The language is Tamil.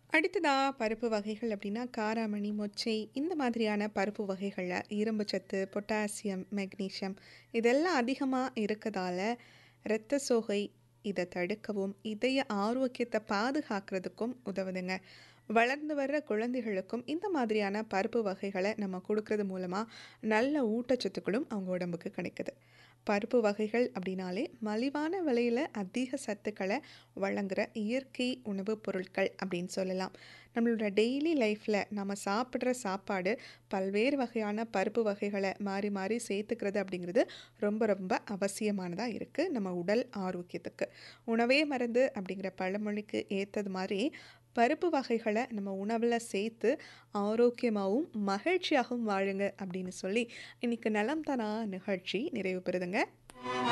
அடுத்ததா பருப்பு வகைகள் அப்படின்னா காராமணி, மொச்சை இந்த மாதிரியான பருப்பு வகைகள்ல இரும்பு சத்து, பொட்டாசியம், மெக்னீசியம் இதெல்லாம் அதிகமா இருக்கதால, இரத்த சோகை இத தடுக்கவும், இதய ஆரோக்கியத்த பாதுகாக்கிறதுக்கும் உதவுதுங்க. வளர்ந்து வர்ற குழந்தைகளுக்கும் இந்த மாதிரியான பருப்பு வகைகள நம்ம குடுக்கறது மூலமா நல்ல ஊட்டச்சத்துக்களும் அவங்க உடம்புக்கு கிடைக்குது. பருப்பு வகைகள் அப்படின்னாலே மலிவான விலையில அதிக சத்துக்கள வழங்குற இயற்கை உணவுப் பொருட்கள் அப்படின்னு சொல்லலாம். நம்மளோட டெய்லி லைஃப்ல நம்ம சாப்பிடுற சாப்பாடு பல்வேறு வகையான பருப்பு வகைகள மாறி மாறி சேர்த்துக்கிறது அப்படிங்கிறது ரொம்ப ரொம்ப அவசியமானதா இருக்கு நம்ம உடல் ஆரோக்கியத்துக்கு. "உணவே மருந்து" அப்படிங்கிற பழமொழிக்கு ஏத்தது மாரி பருப்பு வகைகள நம்ம உணவுல சேர்த்து ஆரோக்கியமாவும், மகிழ்ச்சியாகவும் வாழுங்க அப்படின்னு சொல்லி இன்னைக்கு நலம் தானா நிகழ்ச்சி நிறைவு பெறுதுங்க.